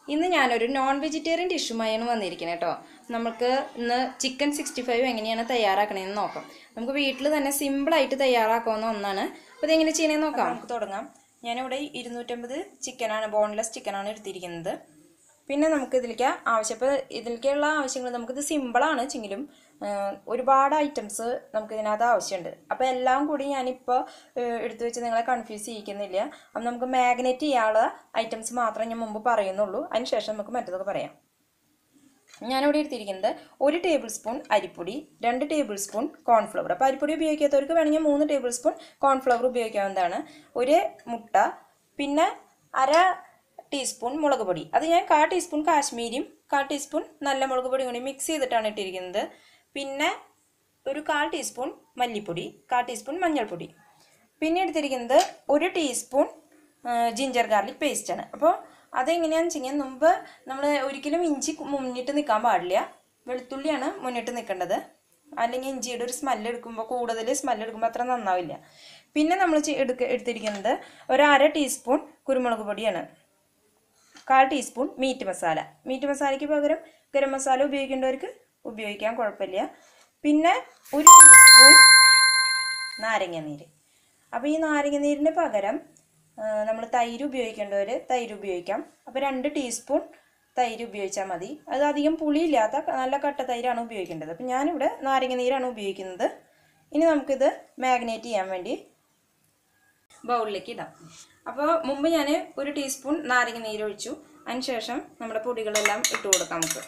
ഇന്ന് ഞാനൊരു non vegetarian ഡിഷുമായാണ് വന്നിരിക്കുന്നത് കേട്ടോ നമുക്ക് ഇന്ന് ചിക്കൻ സിക്സ്റ്റി ഫൈവ് എങ്ങനെയാണ് തയ്യാറാക്കണതെന്ന് നോക്കാം നമുക്ക് വീട്ടിൽ തന്നെ സിമ്പിളായിട്ട് തയ്യാറാക്കാവുന്ന ഒന്നാണ് അപ്പോൾ ഇതെങ്ങനെ ചെയ്യണമെന്ന് നോക്കാം നമുക്ക് തുടങ്ങാം ഞാനിവിടെ ഇരുന്നൂറ്റമ്പത് ചിക്കനാണ് ബോൺലെസ് ചിക്കനാണ് എടുത്തിരിക്കുന്നത് പിന്നെ നമുക്ക് ഇതിലേക്ക് ആവശ്യപ്പോൾ ഇതിലേക്കുള്ള ആവശ്യങ്ങൾ നമുക്കിത് സിമ്പിളാണ് ചെങ്കിലും ഒരുപാട് ഐറ്റംസ് നമുക്ക് ഇതിനകത്ത് ആവശ്യമുണ്ട് അപ്പോൾ എല്ലാം കൂടി ഞാനിപ്പോൾ എടുത്തു വെച്ച് നിങ്ങളെ കൺഫ്യൂസ് ചെയ്യിക്കുന്നില്ല അപ്പം നമുക്ക് മാഗ്നറ്റ് ചെയ്യാനുള്ള ഐറ്റംസ് മാത്രമേ ഞാൻ മുമ്പ് പറയുന്നുള്ളൂ അതിന് ശേഷം നമുക്ക് മറ്റതൊക്കെ പറയാം ഞാനിവിടെ എടുത്തിരിക്കുന്നത് ഒരു ടേബിൾ സ്പൂൺ അരിപ്പൊടി രണ്ട് ടേബിൾ സ്പൂൺ കോൺഫ്ലവർ അപ്പോൾ അരിപ്പൊടി ഉപയോഗിക്കാത്തവർക്ക് വേണമെങ്കിൽ മൂന്ന് ടേബിൾ സ്പൂൺ കോൺഫ്ലവർ ഉപയോഗിക്കാവുന്നതാണ് ഒരു മുട്ട പിന്നെ അര ടീസ്പൂൺ മുളക് പൊടി അത് ഞാൻ കാ ടീസ്പൂൺ കാശ്മീരിയും കാ ടീസ്പൂൺ നല്ല മുളക് പൊടിയും കൂടി മിക്സ് ചെയ്തിട്ടാണ് ഇട്ടിരിക്കുന്നത് പിന്നെ ഒരു കാൽ ടീസ്പൂൺ മല്ലിപ്പൊടി കാ ടീസ്പൂൺ മഞ്ഞൾപ്പൊടി പിന്നെ എടുത്തിരിക്കുന്നത് ഒരു ടീസ്പൂൺ ജിഞ്ചർ ഗാർലിക് പേസ്റ്റാണ് അപ്പോൾ അതെങ്ങനെയാണെന്ന് വെച്ച് കഴിഞ്ഞാൽ മുമ്പ് നമ്മൾ ഒരിക്കലും ഇഞ്ചി മുന്നിട്ട് നിൽക്കാൻ പാടില്ല വെളുത്തുള്ളിയാണ് മുന്നിട്ട് നിൽക്കേണ്ടത് അല്ലെങ്കിൽ ഇഞ്ചിയുടെ ഒരു സ്മെല്ല് എടുക്കുമ്പോൾ കൂടുതൽ സ്മെല്ല് എടുക്കുമ്പോൾ അത്ര നന്നാവില്ല പിന്നെ നമ്മൾ എടുക്ക എടുത്തിരിക്കുന്നത് ഒരു അര ടീസ്പൂൺ കുരുമുളക് പൊടിയാണ് കാൽ ടീസ്പൂൺ മീറ്റ് മസാല മീറ്റ് മസാലയ്ക്ക് പകരം ഗരം മസാല ഉപയോഗിക്കേണ്ടവർക്ക് ഉപയോഗിക്കാൻ കുഴപ്പമില്ല പിന്നെ ഒരു ടീസ്പൂൺ നാരങ്ങ നീര് അപ്പോൾ ഈ നാരങ്ങ നീരിന് പകരം നമ്മൾ തൈര് ഉപയോഗിക്കേണ്ടവർ തൈര് ഉപയോഗിക്കാം അപ്പോൾ രണ്ട് ടീസ്പൂൺ തൈര് ഉപയോഗിച്ചാൽ മതി അത് അധികം പുളിയില്ലാത്ത നല്ല കട്ട തൈരാണ് ഉപയോഗിക്കേണ്ടത് അപ്പോൾ ഞാനിവിടെ നാരങ്ങ നീരാണ് ഉപയോഗിക്കുന്നത് ഇനി നമുക്കിത് മാഗ്നേറ്റ് ചെയ്യാൻ വേണ്ടി ബൗളിലേക്ക് ഇടാം അപ്പോൾ മുമ്പ് ഞാൻ ഒരു ടീസ്പൂൺ നാരങ്ങ നീര് ഒഴിച്ചു അതിന് ശേഷം നമ്മുടെ പൊടികളെല്ലാം ഇട്ട് കൊടുക്കാം നമുക്ക്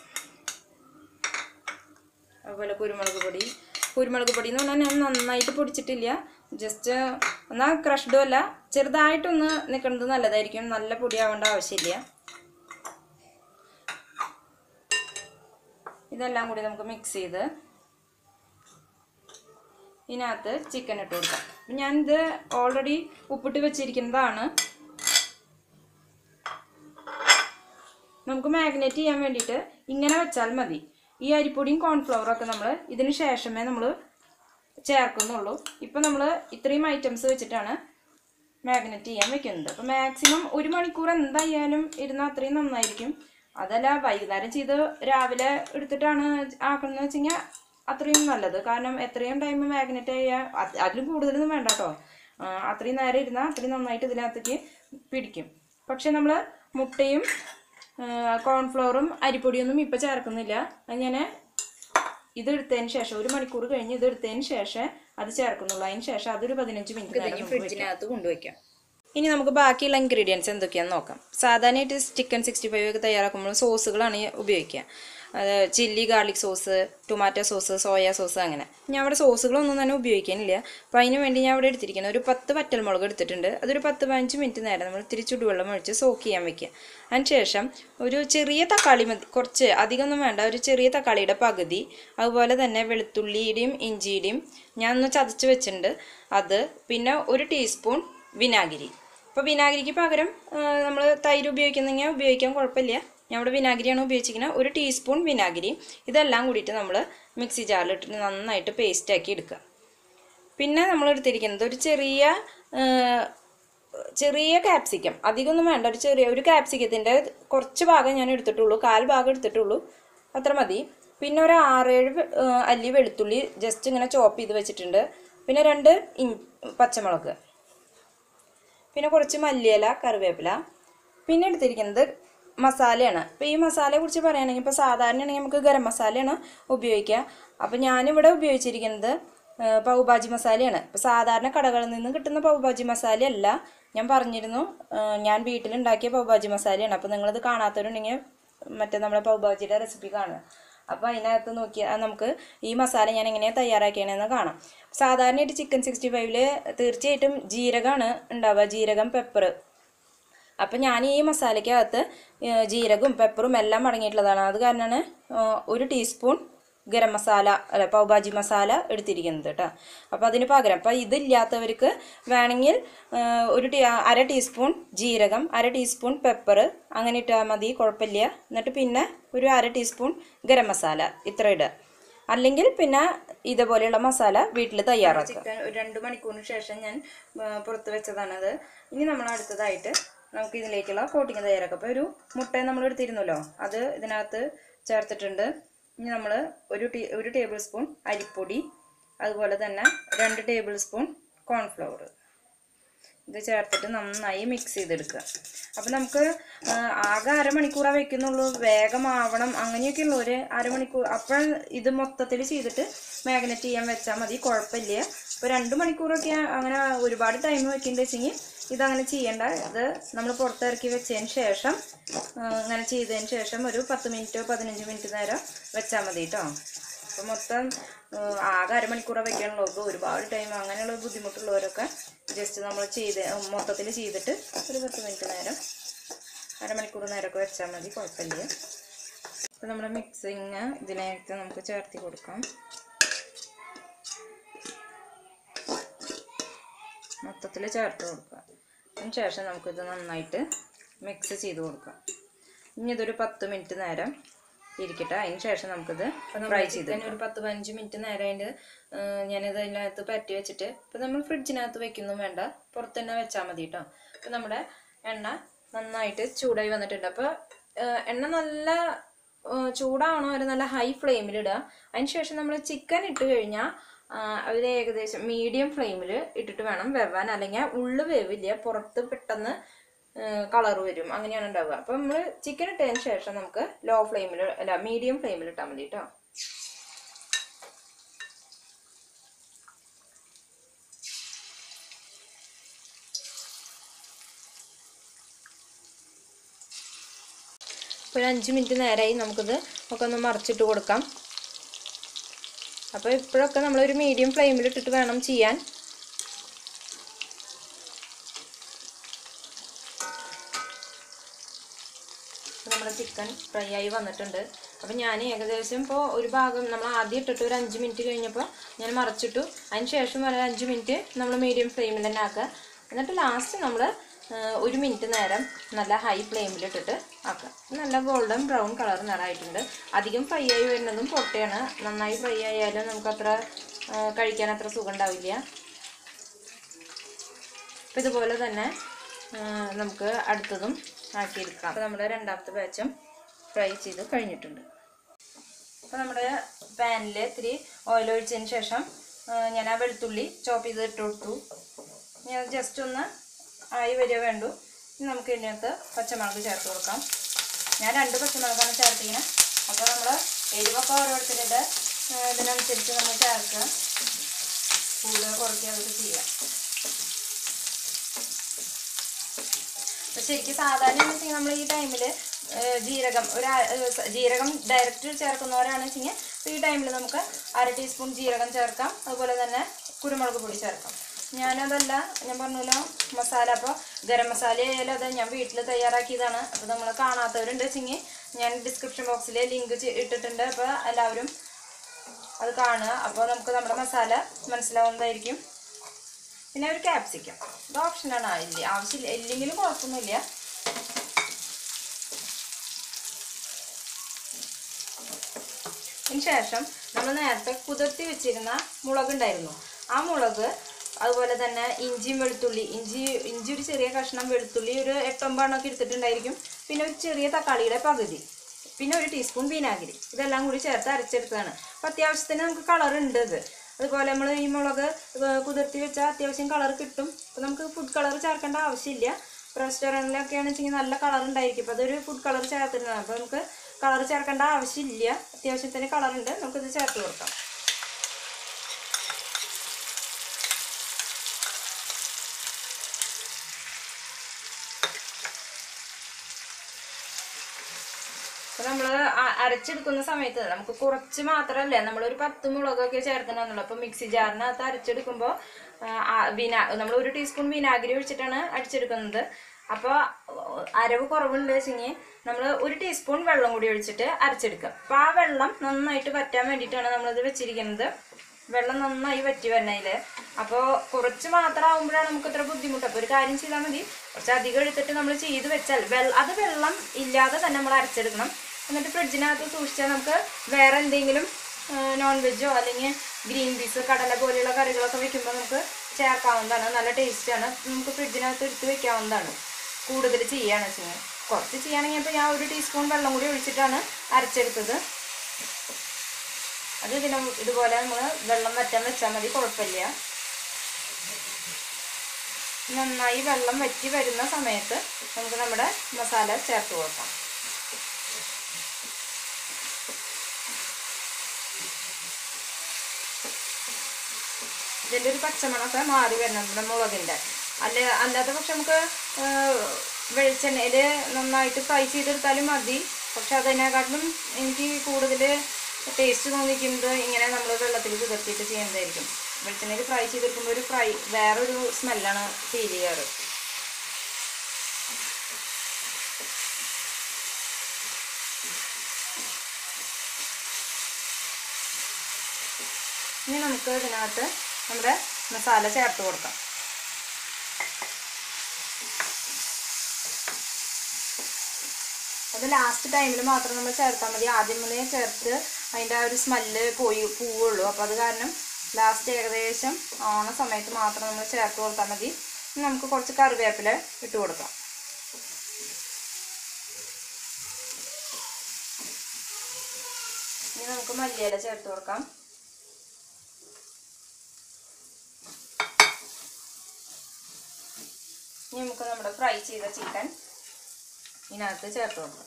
അതുപോലെ കുരുമുളക് പൊടി കുരുമുളക് പൊടി എന്ന് പറഞ്ഞാൽ ഞാൻ നന്നായിട്ട് പൊടിച്ചിട്ടില്ല ജസ്റ്റ് എന്നാൽ ക്രഷ്ഡും അല്ല ചെറുതായിട്ടൊന്ന് നിൽക്കുന്നത് നല്ലതായിരിക്കും നല്ല പൊടിയാവേണ്ട ആവശ്യമില്ല ഇതെല്ലാം കൂടി നമുക്ക് മിക്സ് ചെയ്ത് ഇതിനകത്ത് ചിക്കൻ ഇട്ട് കൊടുക്കാം ഞാനിത് ഓൾറെഡി ഉപ്പിട്ട് വെച്ചിരിക്കുന്നതാണ് നമുക്ക് മാഗ്നേറ്റ് ചെയ്യാൻ വേണ്ടിയിട്ട് ഇങ്ങനെ വെച്ചാൽ മതി ഈ അരിപ്പൊടിയും കോൺഫ്ലവറും ഒക്കെ നമ്മൾ ഇതിന് ശേഷമേ നമ്മൾ ചേർക്കുന്നുള്ളൂ ഇപ്പം നമ്മൾ ഇത്രയും ഐറ്റംസ് വെച്ചിട്ടാണ് മാഗ്നറ്റ് ചെയ്യാൻ വെക്കുന്നത് അപ്പോൾ മാക്സിമം ഒരു മണിക്കൂർ എന്തായാലും ഇരുന്നാൽ അത്രയും നന്നായിരിക്കും അതല്ല വൈകുന്നേരം ചെയ്ത് രാവിലെ എടുത്തിട്ടാണ് ആക്കുന്നത് വെച്ച് കഴിഞ്ഞാൽ അത്രയും നല്ലത് കാരണം എത്രയും ടൈം മാഗ്നറ്റ് ചെയ്യാൻ അതിലും കൂടുതലൊന്നും വേണ്ട കേട്ടോ അത്രയും നേരം ഇരുന്നാൽ അത്രയും നന്നായിട്ട് ഇതിനകത്തേക്ക് പിടിക്കും പക്ഷെ നമ്മൾ മുട്ടയും കോൺഫ്ലവറും അരിപ്പൊടിയൊന്നും ഇപ്പം ചേർക്കുന്നില്ല അത് ഞാൻ ഇത് എടുത്തതിന് ശേഷം ഒരു മണിക്കൂർ കഴിഞ്ഞ് ഇത് എടുത്തതിന് ശേഷം അത് ചേർക്കുന്നുള്ളൂ അതിന് ശേഷം അതൊരു പതിനഞ്ച് മിനിറ്റ് ഫ്രിഡ്ജിനകത്ത് കൊണ്ടുവയ്ക്കാം ഇനി നമുക്ക് ബാക്കിയുള്ള ഇൻഗ്രീഡിയൻസ് എന്തൊക്കെയാണെന്ന് നോക്കാം സാധാരണയായിട്ട് ചിക്കൻ സിക്സ്റ്റി ഫൈവ് ഒക്കെ തയ്യാറാക്കുമ്പോൾ സോസുകളാണ് ഉപയോഗിക്കുക അത് chilli garlic sauce tomato sauce soya sauce അങ്ങനെ ഞാൻ അവിടെ സോസുകളൊന്നും തന്നെ ഉപയോഗിക്കാനില്ല അപ്പോൾ അതിന് വേണ്ടി ഞാൻ അവിടെ എടുത്തിരിക്കുന്നത് ഒരു പത്ത് വറ്റൽമുളക് എടുത്തിട്ടുണ്ട് അതൊരു പത്ത് പതിനഞ്ച് മിനിറ്റ് നേരം നമ്മൾ ഇത്തിരി ചുടുവെള്ളം ഒഴിച്ച് സോക്ക് ചെയ്യാൻ വെക്കുക അതിന് ശേഷം ഒരു ചെറിയ തക്കാളി മതി കുറച്ച് അധികമൊന്നും വേണ്ട ഒരു ചെറിയ തക്കാളിയുടെ പകുതി അതുപോലെ തന്നെ വെളുത്തുള്ളിയുടെയും ഇഞ്ചിയുടെയും ഞാൻ ഒന്ന് ചതച്ച് വെച്ചിട്ടുണ്ട് അത് പിന്നെ ഒരു ടീസ്പൂൺ വിനാഗിരി അപ്പോൾ വിനാഗിരിക്ക് പകരം നമ്മൾ തൈര് ഉപയോഗിക്കുന്നെങ്കിൽ ഉപയോഗിക്കാൻ കുഴപ്പമില്ല ഞാൻ ഇവിടെ വിനാഗിരിയാണ് ഉപയോഗിച്ചിരിക്കുന്നത് ഒരു ടീസ്പൂൺ വിനാഗിരി ഇതെല്ലാം കൂടിയിട്ട് നമ്മൾ മിക്സി ജാറിലിട്ടിട്ട് നന്നായിട്ട് പേസ്റ്റാക്കി എടുക്കുക പിന്നെ നമ്മൾ എടുത്തിരിക്കുന്നത് ഒരു ചെറിയ ചെറിയ ക്യാപ്സിക്കം അധികമൊന്നും വേണ്ട ഒരു ചെറിയ ഒരു ക്യാപ്സിക്കത്തിൻ്റെ കുറച്ച് ഭാഗം ഞാൻ എടുത്തിട്ടുള്ളൂ കാൽ ഭാഗം എടുത്തിട്ടുള്ളൂ അത്ര മതി പിന്നെ ഒരു ആറേഴ് അല്ലി വെളുത്തുള്ളി ജസ്റ്റ് ഇങ്ങനെ ചോപ്പ് ചെയ്ത് വെച്ചിട്ടുണ്ട് പിന്നെ രണ്ട് ഇൻ പച്ചമുളക് പിന്നെ കുറച്ച് മല്ലിയില കറിവേപ്പില പിന്നെ എടുത്തിരിക്കുന്നത് മസാലയാണ് അപ്പോൾ ഈ മസാലയെ കുറിച്ച് പറയുകയാണെങ്കിൽ ഇപ്പോൾ സാധാരണയാണെങ്കിൽ നമുക്ക് ഗരം മസാലയാണ് ഉപയോഗിക്കുക അപ്പോൾ ഞാനിവിടെ ഉപയോഗിച്ചിരിക്കുന്നത് പൗഭാജി മസാലയാണ് ഇപ്പോൾ സാധാരണ കടകളിൽ നിന്ന് കിട്ടുന്ന പൗഭാജി മസാലയല്ല ഞാൻ പറഞ്ഞിരുന്നു ഞാൻ വീട്ടിലുണ്ടാക്കിയ പൗഭാജി മസാലയാണ് അപ്പോൾ നിങ്ങളിത് കാണാത്തവരുണ്ടെങ്കിൽ മറ്റേ നമ്മുടെ പൗഭാജിയുടെ റെസിപ്പി കാണുക അപ്പോൾ അതിനകത്ത് നോക്കിയാൽ നമുക്ക് ഈ മസാല ഞാൻ എങ്ങനെയാണ് തയ്യാറാക്കിയതെന്ന് കാണാം സാധാരണയായിട്ട് ചിക്കൻ സിക്സ്റ്റി ഫൈവില് തീർച്ചയായിട്ടും ജീരകമാണ് ഉണ്ടാവുക ജീരകം പെപ്പർ അപ്പം ഞാൻ ഈ മസാലയ്ക്കകത്ത് ജീരകവും പെപ്പറും എല്ലാം അടങ്ങിയിട്ടുള്ളതാണ് അത് കാരണമാണ് ഒരു ടീസ്പൂൺ ഗരം മസാല അല്ല പൗഭാജി മസാല എടുത്തിരിക്കുന്നത് കേട്ടോ അപ്പോൾ അതിന് പകരം അപ്പോൾ ഇതില്ലാത്തവർക്ക് വേണമെങ്കിൽ ഒരു ടീ അര ടീസ്പൂൺ ജീരകം അര ടീസ്പൂൺ പെപ്പർ അങ്ങനെ ഇട്ടാൽ മതി കുഴപ്പമില്ല എന്നിട്ട് പിന്നെ ഒരു അര ടീസ്പൂൺ ഗരം മസാല ഇത്ര ഇടുക അല്ലെങ്കിൽ പിന്നെ ഇതുപോലെയുള്ള മസാല വീട്ടിൽ തയ്യാറാക്കുക ചിക്കൻ ഒരു രണ്ട് മണിക്കൂറിന് ശേഷം ഞാൻ പുറത്ത് വെച്ചതാണത് ഇനി നമ്മൾ അടുത്തതായിട്ട് നമുക്ക് ഇതിലേക്കുള്ള കോട്ടിങ് തയ്യാറാക്കാം അപ്പോൾ ഒരു മുട്ട നമ്മൾ എടുത്തിരുന്നല്ലോ അത് ഇതിനകത്ത് ചേർത്തിട്ടുണ്ട് ഇനി നമ്മൾ ഒരു ടീ ഒരു ടേബിൾ സ്പൂൺ അരിപ്പൊടി അതുപോലെ തന്നെ രണ്ട് ടേബിൾ സ്പൂൺ കോൺഫ്ലവർ ഇത് ചേർത്തിട്ട് നന്നായി മിക്സ് ചെയ്തെടുക്കുക അപ്പം നമുക്ക് ആ, ആകെ അരമണിക്കൂറാണ് വെക്കുന്നുള്ളൂ വേഗം ആവണം അങ്ങനെയൊക്കെ ഉള്ളൂ ഒരു അരമണിക്കൂർ അപ്പോൾ ഇത് മൊത്തത്തിൽ ചെയ്തിട്ട് മാഗ്നറ്റ് ചെയ്യാൻ വെച്ചാൽ മതി കുഴപ്പമില്ല ഇപ്പോൾ രണ്ട് മണിക്കൂറൊക്കെ അങ്ങനെ ഒരുപാട് ടൈം വെക്കേണ്ടത് വെച്ചെങ്കിൽ ഇതങ്ങനെ ചെയ്യേണ്ട ഇത് നമ്മൾ പുറത്തിറക്കി വെച്ചതിന് ശേഷം ആ, ഇങ്ങനെ ചെയ്തതിന് ശേഷം ഒരു പത്ത് മിനിറ്റോ പതിനഞ്ച് മിനിറ്റ് നേരം വെച്ചാൽ മതി കേട്ടോ അപ്പോൾ മൊത്തം ആ, ആകെ അരമണിക്കൂറാണ് വെക്കാനുള്ളൂ ഇത് ഒരുപാട് ടൈം അങ്ങനെയുള്ള ബുദ്ധിമുട്ടുള്ളവരൊക്കെ ജസ്റ്റ് നമ്മൾ ചെയ്ത് മൊത്തത്തിൽ ചെയ്തിട്ട് ഒരു പത്ത് മിനിറ്റ് നേരം അരമണിക്കൂർ നേരമൊക്കെ വെച്ചാൽ മതി കുഴപ്പമില്ല അപ്പോൾ നമ്മുടെ മിക്സിങ് ഇതിനകത്ത് നമുക്ക് ചേർത്തി കൊടുക്കാം മൊത്തത്തിൽ ചേർത്ത് കൊടുക്കുക അതിന് ശേഷം നമുക്കിത് നന്നായിട്ട് മിക്സ് ചെയ്ത് കൊടുക്കാം ഇനി ഇതൊരു പത്ത് മിനിറ്റ് നേരം ഇരിക്കട്ടെ അതിന് ശേഷം നമുക്കിത് ഫ്രൈ ചെയ്ത് ഒരു പത്ത് പതിനഞ്ച് മിനിറ്റ് നേരം അതിൻ്റെ ഞാനിത് അതിനകത്ത് പറ്റി വെച്ചിട്ട് ഇപ്പം നമ്മൾ ഫ്രിഡ്ജിനകത്ത് വെക്കൊന്നും വേണ്ട പുറത്ത് തന്നെ വെച്ചാൽ മതി കേട്ടോ അപ്പം നമ്മുടെ എണ്ണ നന്നായിട്ട് ചൂടായി വന്നിട്ടുണ്ട് അപ്പോൾ എണ്ണ നല്ല ആ, ചൂടാവണോ ഒരു നല്ല ഹൈ ഫ്ലെയിമിലിടുക അതിന് ശേഷം നമ്മൾ ചിക്കൻ ഇട്ട് കഴിഞ്ഞാൽ അവർ ഏകദേശം മീഡിയം ഫ്ലെയിമിൽ ഇട്ടിട്ട് വേണം വെവാൻ അല്ലെങ്കിൽ ഉള്ളു വേവില്ല പുറത്ത് പെട്ടെന്ന് കളർ വരും അങ്ങനെയാണ് ഉണ്ടാവുക അപ്പം നമ്മൾ ചിക്കൻ ഇട്ടതിന് ശേഷം നമുക്ക് ലോ ഫ്ലെയിമിൽ അല്ല മീഡിയം ഫ്ലെയിമിൽ ഇട്ടാൽ മതി കേട്ടോ ഇപ്പോൾ ഒരു അഞ്ച് മിനിറ്റ് നേരമായി നമുക്കിത് ഒക്കെ ഒന്ന് മറിച്ചിട്ട് കൊടുക്കാം അപ്പോൾ ഇപ്പോഴൊക്കെ നമ്മളൊരു മീഡിയം ഫ്ലെയിമിൽ ഇട്ടിട്ട് വേണം ചെയ്യാൻ നമ്മുടെ ചിക്കൻ ഫ്രൈ ആയി വന്നിട്ടുണ്ട് അപ്പം ഞാൻ ഏകദേശം ഇപ്പോൾ ഒരു ഭാഗം നമ്മൾ ആദ്യം ഇട്ടിട്ട് ഒരു അഞ്ച് മിനിറ്റ് കഴിഞ്ഞപ്പോൾ ഞാൻ മറച്ചിട്ടു അതിന് ശേഷം ഒരു അഞ്ച് മിനിറ്റ് നമ്മൾ മീഡിയം ഫ്ലെയിമിൽ തന്നെ ആക്കുക എന്നിട്ട് ലാസ്റ്റ് നമ്മൾ ഒരു മിനിറ്റ് നേരം നല്ല ഹൈ ഫ്ലെയിമിൽ ഇട്ടിട്ട് ആക്കുക നല്ല ഗോൾഡൻ ബ്രൗൺ കളർ നിറമായിട്ടുണ്ട് അധികം ഫ്രൈ ആയി വരുന്നതും പൊട്ടയാണ് നന്നായി ഫ്രൈ ആയാലും നമുക്കത്ര ആ, കഴിക്കാൻ അത്ര സുഖം ഉണ്ടാവില്ല അപ്പം ഇതുപോലെ തന്നെ ആ, നമുക്ക് അടുത്തതും ആക്കിയെടുക്കാം അപ്പോൾ നമ്മുടെ രണ്ടാമത്തെ ബാച്ചും ഫ്രൈ ചെയ്ത് കഴിഞ്ഞിട്ടുണ്ട് അപ്പോൾ നമ്മുടെ പാനിൽ ഇത്തിരി ഓയിൽ ഒഴിച്ചതിന് ശേഷം ആ, ഞാൻ ആ വെളുത്തുള്ളി ചോപ്പ് ചെയ്ത് ഇട്ട് കൊടുത്തു ഞാൻ ജസ്റ്റ് ഒന്ന് ആയി വരിക വേണ്ടു ഇനി നമുക്ക് ഇതിനകത്ത് പച്ചമുളക് ചേർത്ത് കൊടുക്കാം ഞാൻ രണ്ട് പച്ചമുളകാണ് ചേർത്തിങ്ങനെ അപ്പോൾ നമ്മൾ എരിവൊക്കെ ഓരോരുത്തരുടെ ആ, ഇതിനനുസരിച്ച് നമ്മൾ ചേർക്കുക കൂടുതൽ കുറയ്ക്കുക അതൊക്കെ ചെയ്യാം അപ്പൊ ശരിക്കും സാധാരണ എന്ന് വെച്ചാൽ നമ്മൾ ഈ ടൈമിൽ ജീരകം ഒരു അ- ഏ, സ- ജീരകം ഡയറക്റ്റ് ചേർക്കുന്നവരാണ് വെച്ചെങ്കിൽ ഈ ടൈമിൽ നമുക്ക് അര ടീസ്പൂൺ ജീരകം ചേർക്കാം അതുപോലെ തന്നെ കുരുമുളക് പൊടി ചേർക്കാം ഞാനതല്ല ഞാൻ പറഞ്ഞല്ലോ മസാല അപ്പോൾ ഗരം മസാല ആയാലും അത് ഞാൻ വീട്ടിൽ തയ്യാറാക്കിയതാണ് അപ്പോൾ നമ്മൾ കാണാത്തവരുണ്ട് വെച്ചെങ്കിൽ ഞാൻ ഡിസ്ക്രിപ്ഷൻ ബോക്സിൽ ലിങ്ക് ഇട്ടിട്ടുണ്ട് അപ്പോൾ എല്ലാവരും അത് കാണുക അപ്പോൾ നമുക്ക് നമ്മുടെ മസാല മനസ്സിലാവുന്നതായിരിക്കും പിന്നെ ഒരു ക്യാപ്സിക്കം ഇത് ഓപ്ഷനാണ് ഇല്ല ആവശ്യമില്ല ഇല്ലെങ്കിലും കുഴപ്പമൊന്നുമില്ല അതിന് ശേഷം നമ്മൾ നേരത്തെ കുതിർത്തി വെച്ചിരുന്ന മുളക് ഉണ്ടായിരുന്നു ആ മുളക് അതുപോലെ തന്നെ ഇഞ്ചിയും വെളുത്തുള്ളി ഇഞ്ചി ഇഞ്ചി ഒരു ചെറിയ കഷ്ണം വെളുത്തുള്ളി ഒരു എട്ടൊമ്പതെണ്ണമൊക്കെ എടുത്തിട്ടുണ്ടായിരിക്കും പിന്നെ ഒരു ചെറിയ തക്കാളിയുടെ പകുതി പിന്നെ ഒരു ടീസ്പൂൺ വിനാഗിരി ഇതെല്ലാം കൂടി ചേർത്ത് അരച്ചെടുത്തതാണ് അപ്പം അത്യാവശ്യത്തിന് നമുക്ക് കളർ ഉണ്ട് ഇത് അതുപോലെ നമ്മൾ ഈ മുളക് ഏർ കുതിർത്തി വെച്ചാൽ അത്യാവശ്യം കളർ കിട്ടും അപ്പം നമുക്ക് ഫുഡ് കളർ ചേർക്കേണ്ട ആവശ്യമില്ല റെസ്റ്റോറൻറ്റിലൊക്കെ ആണെന്ന് വെച്ചെങ്കിൽ നല്ല കളർ ഉണ്ടായിരിക്കും അപ്പോൾ അതൊരു ഫുഡ് കളർ ചേർത്തിരുന്നതാണ് അപ്പോൾ നമുക്ക് കളർ ചേർക്കേണ്ട ആവശ്യമില്ല അത്യാവശ്യത്തിന് കളർ ഉണ്ട് നമുക്കിത് ചേർത്ത് കൊടുക്കാം അപ്പൊ നമ്മൾ അരച്ചെടുക്കുന്ന സമയത്ത് നമുക്ക് കുറച്ച് മാത്രമല്ല നമ്മളൊരു പത്ത് മുളകൊക്കെ ചേർത്തിട്ടുണ്ടെന്നുള്ളൂ അപ്പോൾ മിക്സി ജാറിനകത്ത് അരച്ചെടുക്കുമ്പോൾ വിനാ നമ്മൾ ഒരു ടീസ്പൂൺ വിനാഗിരി ഒഴിച്ചിട്ടാണ് അടിച്ചെടുക്കുന്നത് അപ്പോൾ അരവ് കുറവുണ്ട് വെച്ചെങ്കിൽ നമ്മൾ ഒരു ടീസ്പൂൺ വെള്ളം കൂടി ഒഴിച്ചിട്ട് അരച്ചെടുക്കുക അപ്പോൾ ആ വെള്ളം നന്നായിട്ട് വറ്റാൻ വേണ്ടിയിട്ടാണ് നമ്മളിത് വെച്ചിരിക്കുന്നത് വെള്ളം നന്നായി വറ്റി വരണതില് അപ്പോൾ കുറച്ച് മാത്രം ആകുമ്പോഴാണ് നമുക്ക് ഇത്ര ബുദ്ധിമുട്ട് അപ്പോൾ ഒരു കാര്യം ചെയ്താൽ മതി കുറച്ച് അധികം എടുത്തിട്ട് നമ്മൾ ചെയ്ത് വെച്ചാൽ വെള്ളം അത് വെള്ളം ഇല്ലാതെ തന്നെ നമ്മൾ അരച്ചെടുക്കണം എന്നിട്ട് ഫ്രിഡ്ജിനകത്ത് സൂക്ഷിച്ചാൽ നമുക്ക് വേറെ എന്തെങ്കിലും നോൺ വെജോ അല്ലെങ്കിൽ ഗ്രീൻ പീസ് കടല പോലെയുള്ള കറികളൊക്കെ വെക്കുമ്പോൾ നമുക്ക് ചേർക്കാവുന്നതാണ് നല്ല ടേസ്റ്റാണ് നമുക്ക് ഫ്രിഡ്ജിനകത്ത് എടുത്ത് വെക്കാവുന്നതാണ് കൂടുതൽ ചെയ്യുകയാണ് വെച്ചാൽ കുറച്ച് ചെയ്യുകയാണെങ്കിൽ ഇപ്പോൾ ഞാൻ ഒരു ടീസ്പൂൺ വെള്ളം കൂടി ഒഴിച്ചിട്ടാണ് അരച്ചെടുത്തത് അത് ഇതിന് ഇതുപോലെ നമ്മൾ വെള്ളം വറ്റാൻ വെച്ചാൽ മതി കുഴപ്പമില്ല നന്നായി വെള്ളം വറ്റി വരുന്ന സമയത്ത് നമുക്ക് നമ്മുടെ മസാല ചേർത്ത് കൊടുക്കാം ഇതിൻ്റെ ഒരു പച്ചമണമൊക്കെ മാറി വരണം നമ്മുടെ മുളകിൻ്റെ അല്ല അല്ലാത്ത പക്ഷെ നമുക്ക് വെളിച്ചെണ്ണയിൽ നന്നായിട്ട് ഫ്രൈ ചെയ്തെടുത്താലും മതി പക്ഷെ അതിനെക്കാട്ടിലും എനിക്ക് കൂടുതൽ ടേസ്റ്റ് തോന്നിക്കുന്നത് ഇങ്ങനെ നമ്മൾ വെള്ളത്തിൽ കുതിർത്തിയിട്ട് ചെയ്യുന്നതായിരിക്കും വെളിച്ചെണ്ണയിൽ ഫ്രൈ ചെയ്തെടുക്കുമ്പോൾ ഒരു ഫ്രൈ വേറൊരു സ്മെല്ലാണ് ഫീൽ ചെയ്യാറ് ഇനി നമുക്ക് ഇതിനകത്ത് നമ്മുടെ മസാല ചേർത്ത് കൊടുക്കാം അത് ലാസ്റ്റ് ടൈമിൽ മാത്രം നമ്മൾ ചേർത്താൽ മതി ആദ്യം മുതലേ ചേർത്ത് അതിൻ്റെ ആ ഒരു സ്മെല്ല് പോയി പോവുള്ളൂ അപ്പോൾ അത് കാരണം ലാസ്റ്റ് ഏകദേശം ആണ സമയത്ത് മാത്രം നമ്മൾ ചേർത്ത് കൊടുത്താൽ മതി ഇനി നമുക്ക് കുറച്ച് കറിവേപ്പില ഇട്ട് കൊടുക്കാം ഇനി നമുക്ക് മല്ലിയില ചേർത്ത് കൊടുക്കാം ഇനി നമുക്ക് നമ്മുടെ ഫ്രൈ ചെയ്ത ചിക്കൻ ഇതിനകത്ത് ചേർത്ത് കൊടുക്കാം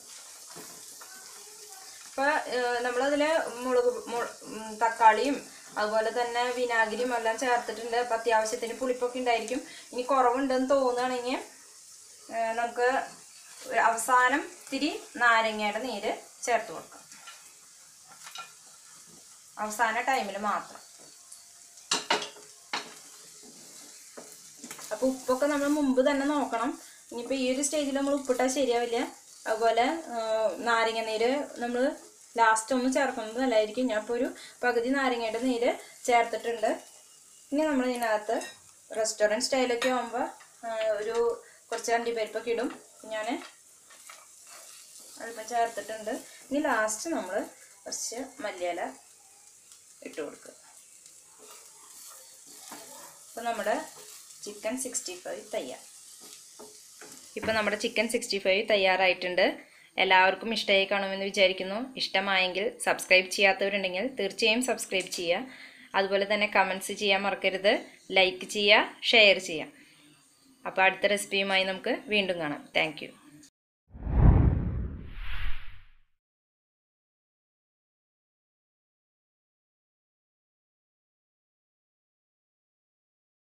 ഇപ്പോൾ നമ്മളതിൽ മുളക് മു- ഉം, തക്കാളിയും അതുപോലെ തന്നെ വിനാഗിരിയും എല്ലാം ചേർത്തിട്ടുണ്ട് അപ്പം അത്യാവശ്യത്തിന് പുളിപ്പൊക്കെ ഉണ്ടായിരിക്കും ഇനി കുറവുണ്ടെന്ന് തോന്നുകയാണെങ്കിൽ ഏഹ്, നമുക്ക് ഒരു അവസാനം ഇത്തിരി നാരങ്ങയുടെ നീര് ചേർത്ത് കൊടുക്കാം അവസാന ടൈമിൽ മാത്രം അപ്പോൾ ഉപ്പൊക്കെ നമ്മൾ മുമ്പ് തന്നെ നോക്കണം ഇനിയിപ്പോൾ ഈ ഒരു സ്റ്റേജിൽ നമ്മൾ ഉപ്പിട്ടാൽ ശരിയാവില്ല അതുപോലെ ആ, നാരങ്ങ നീര് നമ്മൾ ലാസ്റ്റ് ഒന്നും ചേർക്കുന്നത് നല്ലതായിരിക്കും ഞാൻ ഇപ്പോൾ ഒരു പകുതി നാരങ്ങയുടെ നീര് ചേർത്തിട്ടുണ്ട് ഇനി നമ്മൾ ഇതിനകത്ത് റെസ്റ്റോറൻറ്റ് സ്റ്റൈലൊക്കെ ആകുമ്പോൾ ഒരു കുറച്ച് അണ്ടിപ്പരിപ്പൊക്കെ ഇടും ഞാൻ അല്പം ചേർത്തിട്ടുണ്ട് ഇനി ലാസ്റ്റ് നമ്മൾ കുറച്ച് മല്ലിയില ഇട്ട് കൊടുക്കുക അപ്പോൾ നമ്മുടെ ചിക്കൻ സിക്സ്റ്റി ഫൈവ് തയ്യാർ ഇപ്പോൾ നമ്മുടെ ചിക്കൻ സിക്സ്റ്റി ഫൈവ് തയ്യാറായിട്ടുണ്ട് എല്ലാവർക്കും ഇഷ്ടമായി കാണുമെന്ന് വിചാരിക്കുന്നു ഇഷ്ടമായെങ്കിൽ സബ്സ്ക്രൈബ് ചെയ്യാത്തവരുണ്ടെങ്കിൽ തീർച്ചയായും സബ്സ്ക്രൈബ് ചെയ്യുക അതുപോലെ തന്നെ കമൻസ് ചെയ്യാൻ മറക്കരുത് ലൈക്ക് ചെയ്യുക ഷെയർ ചെയ്യുക അപ്പോൾ അടുത്ത റെസിപ്പിയുമായി നമുക്ക് വീണ്ടും കാണാം താങ്ക്